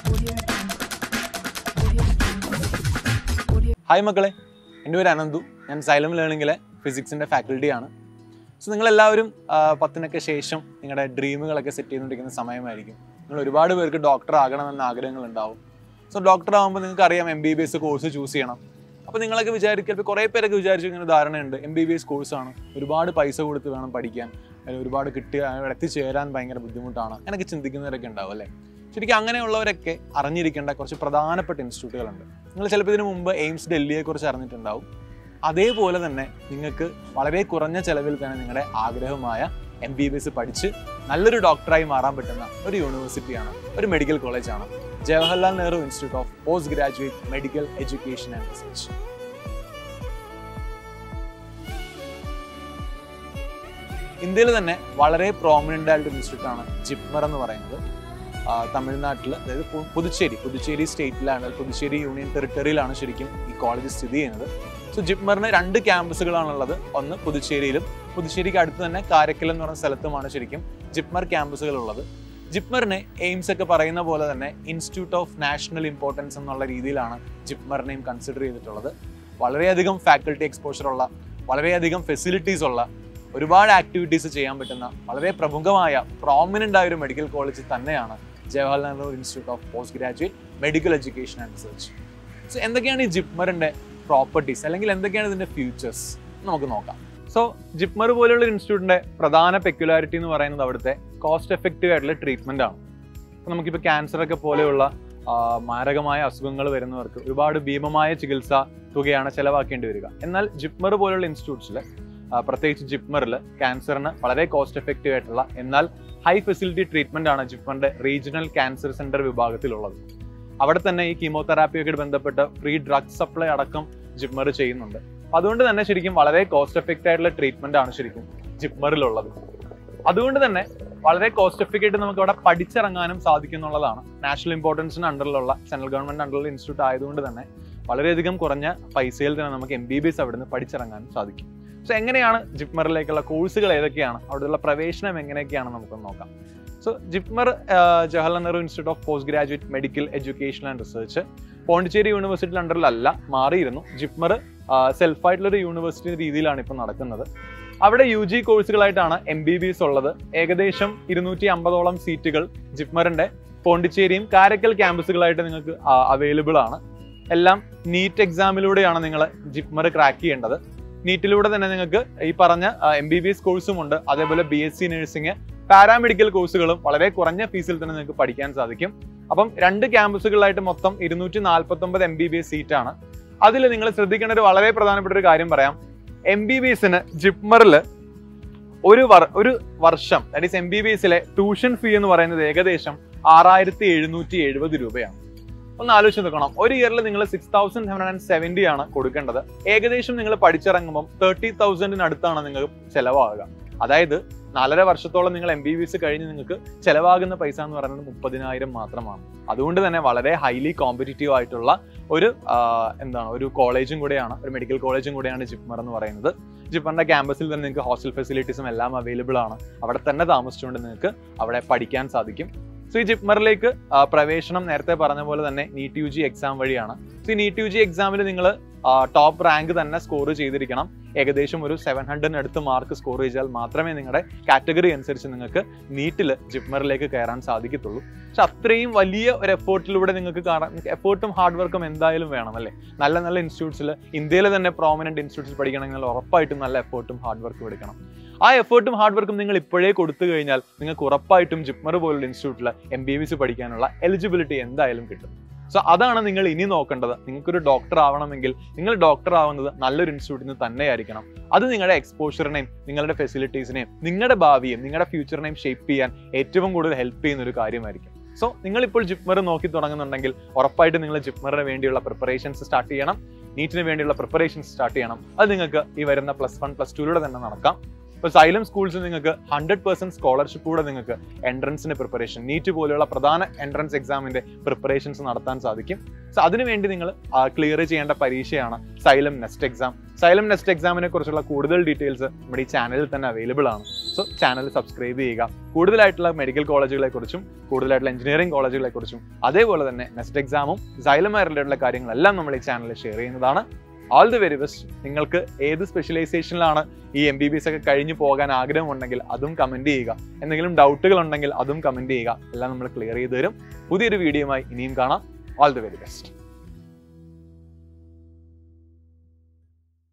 hi മക്കളെ എൻ്റെ പേര് അനന്തു ഞാൻ സൈലം ലേണിങ്ങിലെ ഫിസിക്സിൻ്റെ ഫാക്കൽറ്റിയാണ് സോ നിങ്ങളെല്ലാവരും ആ, പത്തിനൊക്കെ ശേഷം നിങ്ങളുടെ ഡ്രീമുകളൊക്കെ സെറ്റ് ചെയ്തുകൊണ്ടിരിക്കുന്ന സമയമായിരിക്കും നിങ്ങൾ ഒരുപാട് പേർക്ക് ഡോക്ടർ ആകണമെന്ന ആഗ്രഹങ്ങളുണ്ടാവും സോ ഡോക്ടർ ആകുമ്പോൾ നിങ്ങൾക്ക് അറിയാം M B B S course choose ചെയ്യണം അപ്പോൾ നിങ്ങളൊക്കെ വിചാരിക്കും ഇപ്പോൾ കുറേ പേരൊക്കെ വിചാരിച്ചു ഇങ്ങനെ ധാരണയുണ്ട് എം ബി ബി എസ് കോഴ്സാണ് ഒരുപാട് പൈസ കൊടുത്ത് വേണം പഠിക്കാൻ അതിൽ ഒരുപാട് കിട്ടിയ അവിടെ എത്തിച്ചേരാൻ ഭയങ്കര ബുദ്ധിമുട്ടാണ് അങ്ങനെയൊക്കെ ചിന്തിക്കുന്നവരൊക്കെ ഉണ്ടാവും അല്ലേ ശരിക്കും അങ്ങനെയുള്ളവരൊക്കെ അറിഞ്ഞിരിക്കേണ്ട കുറച്ച് പ്രധാനപ്പെട്ട ഇൻസ്റ്റിറ്റ്യൂട്ടുകളുണ്ട് നിങ്ങൾ ചിലപ്പോൾ ഇതിനു മുമ്പ് എയിംസ് ഡൽഹിയെക്കുറിച്ച് അറിഞ്ഞിട്ടുണ്ടാവും അതേപോലെ തന്നെ നിങ്ങൾക്ക് വളരെ കുറഞ്ഞ ചെലവിൽ തന്നെ നിങ്ങളുടെ ആഗ്രഹമായ എം ബി ബി എസ് പഠിച്ച് നല്ലൊരു ഡോക്ടറായി മാറാൻ പറ്റുന്ന ഒരു യൂണിവേഴ്സിറ്റിയാണ് ഒരു മെഡിക്കൽ കോളേജാണ് Jawaharlal Nehru institute of postgraduate medical education and research ഇന്ത്യയിൽ തന്നെ വളരെ പ്രോമിനൻ്റ് ആയിട്ടൊരു ഇൻസ്റ്റിറ്റ്യൂട്ട് ആണ് ജിപ്മർ എന്ന് പറയുന്നത് ആ, തമിഴ്നാട്ടിൽ അതായത് പു- പുതുച്ചേരി പുതുച്ചേരി സ്റ്റേറ്റിലാണ് പുതുച്ചേരി യൂണിയൻ ടെറിട്ടറിയിലാണ് ശരിക്കും ഈ കോളേജ് സ്ഥിതി ചെയ്യുന്നത് സോ ജിപ്മറിന് രണ്ട് ക്യാമ്പസുകളാണുള്ളത് ഒന്ന് പുതുച്ചേരിയിലും പുതുച്ചേരിക്ക് അടുത്ത് തന്നെ കാരക്കൽ എന്ന് പറയുന്ന സ്ഥലത്തുമാണ് ശരിക്കും ജിപ്മർ ക്യാമ്പസുകൾ ഉള്ളത് ജിപ്മറിനെ എയിംസ് ഒക്കെ പറയുന്ന പോലെ തന്നെ ഇൻസ്റ്റിറ്റ്യൂട്ട് ഓഫ് നാഷണൽ ഇമ്പോർട്ടൻസ് എന്നുള്ള രീതിയിലാണ് ജിപ്മറിനെയും കൺസിഡർ ചെയ്തിട്ടുള്ളത് വളരെയധികം ഫാക്കൽറ്റി എക്സ്പോഷർ ഉള്ള വളരെയധികം ഫെസിലിറ്റീസ് ഉള്ള ഒരുപാട് ആക്ടിവിറ്റീസ് ചെയ്യാൻ പറ്റുന്ന വളരെ പ്രമുഖമായ പ്രോമിനൻ്റ് ആയ ഒരു മെഡിക്കൽ കോളേജ് തന്നെയാണ് Jawaharlal Nehru institute of postgraduate medical education and research so എന്തൊക്കെയാണ് ഈ ജിപ്മറിൻ്റെ പ്രോപ്പർട്ടീസ് അല്ലെങ്കിൽ എന്തൊക്കെയാണ് ഇതിൻ്റെ ഫ്യൂച്ചേഴ്സ് നമുക്ക് നോക്കാം സോ ജിപ്മർ പോലെയുള്ള ഇൻസ്റ്റിറ്റ്യൂട്ടിൻ്റെ പ്രധാന പെക്യുലാരിറ്റി എന്ന് പറയുന്നത് അവിടുത്തെ കോസ്റ്റ് എഫക്റ്റീവ് ആയിട്ടുള്ള ട്രീറ്റ്മെൻ്റ് ആണ് അപ്പോൾ നമുക്കിപ്പോൾ ക്യാൻസർ ഒക്കെ പോലെയുള്ള ആ, മാരകമായ അസുഖങ്ങൾ വരുന്നവർക്ക് ഒരുപാട് ഭീമമായ ചികിത്സ തുകയാണ് ചെലവാക്കേണ്ടി വരിക എന്നാൽ ജിപ്മർ പോലുള്ള ഇൻസ്റ്റിറ്റ്യൂട്ട്സിൽ പ്രത്യേകിച്ച് ജിപ്മറിൽ ക്യാൻസറിന് വളരെ കോസ്റ്റ് എഫക്റ്റീവ് ആയിട്ടുള്ള എന്നാൽ ഹൈ ഫെസിലിറ്റി ട്രീറ്റ്മെന്റ് ആണ് ജിപ്മറിന്റെ റീജിയണൽ ക്യാൻസർ സെന്റർ വിഭാഗത്തിലുള്ളത് അവിടെ തന്നെ ഈ കീമോതെറാപ്പിയൊക്കെ ബന്ധപ്പെട്ട് ഫ്രീ ഡ്രഗ് സപ്ലൈ അടക്കം ജിപ്മർ ചെയ്യുന്നുണ്ട് അതുകൊണ്ട് തന്നെ ശരിക്കും വളരെ കോസ്റ്റ് എഫക്റ്റീവ് ആയിട്ടുള്ള ട്രീറ്റ്മെന്റ് ആണ് ശരിക്കും ജിപ്മറിലുള്ളത് അതുകൊണ്ട് തന്നെ വളരെ കോസ്റ്റ് എഫക്റ്റീവ് നമുക്ക് അവിടെ പഠിച്ചിറങ്ങാനും സാധിക്കുന്നുള്ളതാണ് നാഷണൽ ഇമ്പോർട്ടൻസിന് അണ്ടറിലുള്ള സെൻട്രൽ ഗവൺമെന്റ് അണ്ടറിലുള്ള ഇൻസ്റ്റിറ്റ്യൂട്ട് ആയതുകൊണ്ട് തന്നെ വളരെയധികം കുറഞ്ഞ പൈസയിൽ തന്നെ നമുക്ക് എം ബി ബി എസ് അവിടുന്ന് പഠിച്ചിറങ്ങാനും സാധിക്കും സോ എങ്ങനെയാണ് ജിപ്മറിലേക്കുള്ള കോഴ്സുകൾ ഏതൊക്കെയാണ് അവിടെയുള്ള പ്രവേശനം എങ്ങനെയൊക്കെയാണ് നമുക്കൊന്ന് നോക്കാം so JIPMER Jawaharlal Nehru institute of postgraduate medical education and research Pondicherry university അണ്ടറിലല്ല മാറിയിരുന്നു ജിപ്മർ സെൽഫായിട്ടുള്ള ഒരു യൂണിവേഴ്സിറ്റി രീതിയിലാണ് ഇപ്പോൾ നടക്കുന്നത് അവിടെ യു ജി കോഴ്സുകളായിട്ടാണ് എം ബി ബി എസ് ഉള്ളത് ഏകദേശം ഇരുന്നൂറ്റി അമ്പതോളം സീറ്റുകൾ ജിപ്മറിന്റെ പോണ്ടിച്ചേരിയും കാരക്കൽ ക്യാമ്പസുകളായിട്ട് നിങ്ങൾക്ക് അവൈലബിൾ ആണ് എല്ലാം നീറ്റ് എക്സാമിലൂടെയാണ് നിങ്ങൾ ജിപ്മർ ക്രാക്ക് ചെയ്യേണ്ടത് നീറ്റിലൂടെ തന്നെ നിങ്ങൾക്ക് ഈ പറഞ്ഞ എം ബി ബി എസ് കോഴ്സും ഉണ്ട് അതേപോലെ B S C nursing paramedical കോഴ്സുകളും വളരെ കുറഞ്ഞ ഫീസിൽ തന്നെ നിങ്ങൾക്ക് പഠിക്കാൻ സാധിക്കും അപ്പം രണ്ട് ക്യാമ്പസുകളിലായിട്ട് മൊത്തം ഇരുന്നൂറ്റി നാൽപ്പത്തി ഒമ്പത് എം ബി ബി എസ് സീറ്റാണ് അതിൽ നിങ്ങൾ ശ്രദ്ധിക്കേണ്ട ഒരു വളരെ പ്രധാനപ്പെട്ട ഒരു കാര്യം പറയാം എം ബി ബി എസിന് ജിപ്മറിൽ ഒരു വർ ഒരു വർഷം that is M B B എസിലെ ട്യൂഷൻ ഫീ എന്ന് പറയുന്നത് ഏകദേശം ആറായിരത്തി എഴുന്നൂറ്റി എഴുപത് രൂപയാണ് ഒന്ന് ആലോചിച്ച് നോക്കണം ഒരു ഇയറിൽ നിങ്ങൾ six thousand seven hundred seventy ആണ് കൊടുക്കേണ്ടത് ഏകദേശം നിങ്ങൾ പഠിച്ചിറങ്ങുമ്പോൾ തേർട്ടി തൗസൻഡിനടുത്താണ് നിങ്ങൾക്ക് ചെലവാകുക അതായത് നാലര വർഷത്തോളം നിങ്ങൾ എം ബി ബി എസ് കഴിഞ്ഞ് നിങ്ങൾക്ക് ചെലവാകുന്ന പൈസ എന്ന് പറയുന്നത് മുപ്പതിനായിരം മാത്രമാണ് അതുകൊണ്ട് തന്നെ വളരെ ഹൈലി കോമ്പറ്റീറ്റീവ് ആയിട്ടുള്ള ഒരു ആ, എന്താണ് ഒരു കോളേജും കൂടെയാണ് ഒരു മെഡിക്കൽ കോളേജും കൂടെയാണ് ജിപ്മർ എന്ന് പറയുന്നത് ജിപ്മറിന്റെ ക്യാമ്പസിൽ തന്നെ നിങ്ങൾക്ക് ഹോസ്റ്റൽ ഫെസിലിറ്റീസും എല്ലാം അവൈലബിൾ ആണ് അവിടെ തന്നെ താമസിച്ചുകൊണ്ട് നിങ്ങൾക്ക് അവിടെ പഠിക്കാൻ സാധിക്കും സോ ഈ ജിപ്മറിലേക്ക് ആ, പ്രവേശനം നേരത്തെ പറഞ്ഞ പോലെ തന്നെ നീറ്റ് യു ജി എക്സാം വഴിയാണ് സോ ഈ നീറ്റ് യു ജി എക്സാമിൽ നിങ്ങൾ ടോപ്പ് റാങ്ക് തന്നെ സ്കോർ ചെയ്തിരിക്കണം ഏകദേശം ഒരു സെവൻ ഹൺഡ്രഡിന് അടുത്ത് മാർക്ക് സ്കോർ ചെയ്താൽ മാത്രമേ നിങ്ങളുടെ കാറ്റഗറി അനുസരിച്ച് നിങ്ങൾക്ക് നീറ്റിൽ ജിപ്മറിലേക്ക് കയറാൻ സാധിക്കത്തുള്ളൂ പക്ഷെ അത്രയും വലിയ ഒരു എഫേർട്ടിലൂടെ നിങ്ങൾക്ക് കാണാൻ എഫേർട്ടും ഹാർഡ് വർക്കും എന്തായാലും വേണം അല്ലേ നല്ല നല്ല ഇൻസ്റ്റിറ്റ്യൂട്ട്സിൽ ഇന്ത്യയിലെ തന്നെ പ്രോമിനന്റ് ഇൻസ്റ്റിറ്റ്യൂട്ട്സിൽ പഠിക്കണമെങ്കിൽ ഉറപ്പായിട്ടും നല്ല എഫേർട്ടും ഹാർഡ് വർക്കും എടുക്കണം ആ എഫേർട്ടും ഹാർഡ് വർക്കും നിങ്ങൾ ഇപ്പോഴേ കൊടുത്തു കഴിഞ്ഞാൽ നിങ്ങൾക്ക് ഉറപ്പായിട്ടും ജിപ്മർ പോലുള്ള ഇൻസ്റ്റിറ്റ്യൂട്ടിൽ എം ബി ബി സി പഠിക്കാനുള്ള എലിജിബിലിറ്റി എന്തായാലും കിട്ടും സോ അതാണ് നിങ്ങൾ ഇനി നോക്കേണ്ടത് നിങ്ങൾക്കൊരു ഡോക്ടർ ആവണമെങ്കിൽ നിങ്ങൾ ഡോക്ടർ ആവുന്നത് നല്ലൊരു ഇൻസ്റ്റിറ്റ്യൂട്ടിൽ നിന്ന് തന്നെയായിരിക്കണം അത് നിങ്ങളുടെ എക്സ്പോഷറിനെയും നിങ്ങളുടെ ഫെസിലിറ്റീസിനെയും നിങ്ങളുടെ ഭാവിയും നിങ്ങളുടെ ഫ്യൂച്ചറിനെയും ഷേപ്പ് ചെയ്യാൻ ഏറ്റവും കൂടുതൽ ഹെൽപ്പ് ചെയ്യുന്ന ഒരു കാര്യമായിരിക്കും സോ നിങ്ങൾ ഇപ്പോൾ ജിപ്മർ നോക്കി തുടങ്ങുന്നുണ്ടെങ്കിൽ ഉറപ്പായിട്ട് നിങ്ങൾ ജിപ്മറിന് വേണ്ടിയുള്ള പ്രിപ്പറേഷൻസ് സ്റ്റാർട്ട് ചെയ്യണം നീറ്റിന് വേണ്ടിയുള്ള പ്രിപ്പറേഷൻസ് സ്റ്റാർട്ട് ചെയ്യണം അത് നിങ്ങൾക്ക് ഈ വരുന്ന പ്ലസ് വൺ പ്ലസ് ടുയിലൂടെ തന്നെ നടക്കാം ഇപ്പോൾ സൈലം സ്കൂൾസിൽ നിങ്ങൾക്ക് ഹൺഡ്രഡ് പെർസെന്റ് സ്കോളർഷിപ്പ് കൂടെ നിങ്ങൾക്ക് എൻട്രൻസിന്റെ പ്രിപ്പറേഷൻ നീറ്റ് പോലെയുള്ള പ്രധാന എൻട്രൻസ് എക്സാമിന്റെ പ്രിപ്പറേഷൻസ് നടത്താൻ സാധിക്കും സോ അതിനുവേണ്ടി നിങ്ങൾ ക്ലിയർ ചെയ്യേണ്ട പരീക്ഷയാണ് Xylem next exam Xylem next എക്സാമിനെ കുറിച്ചുള്ള കൂടുതൽ ഡീറ്റെയിൽസ് നമ്മുടെ ഈ ചാനലിൽ തന്നെ അവൈലബിൾ ആണ് സോ ചാനൽ സബ്സ്ക്രൈബ് ചെയ്യുക കൂടുതലായിട്ടുള്ള മെഡിക്കൽ കോളേജുകളെ കുറിച്ചും കൂടുതലായിട്ടുള്ള എഞ്ചിനീയറിംഗ് കോളേജുകളെ കുറിച്ചും അതേപോലെ തന്നെ നെക്സ്റ്റ് എക്സാമും സൈലമായി റിലേറ്റഡ് കാര്യങ്ങളെല്ലാം നമ്മൾ ഈ ചാനലിൽ ഷെയർ ചെയ്യുന്നതാണ് ഓൾ ദി വെരി ബെസ്റ്റ് നിങ്ങൾക്ക് ഏത് സ്പെഷ്യലൈസേഷനിലാണ് ഈ എം ബി ബി എസ് ഒക്കെ കഴിഞ്ഞു പോകാൻ ആഗ്രഹമുണ്ടെങ്കിൽ അതും കമന്റ് ചെയ്യുക എന്തെങ്കിലും ഡൗട്ടുകൾ ഉണ്ടെങ്കിൽ അതും കമന്റ് ചെയ്യുക എല്ലാം നമ്മൾ ക്ലിയർ ചെയ്തു തരും പുതിയൊരു വീഡിയോയുമായി ഇനിയും കാണാം ഓൾ ദി വെരി ബെസ്റ്റ്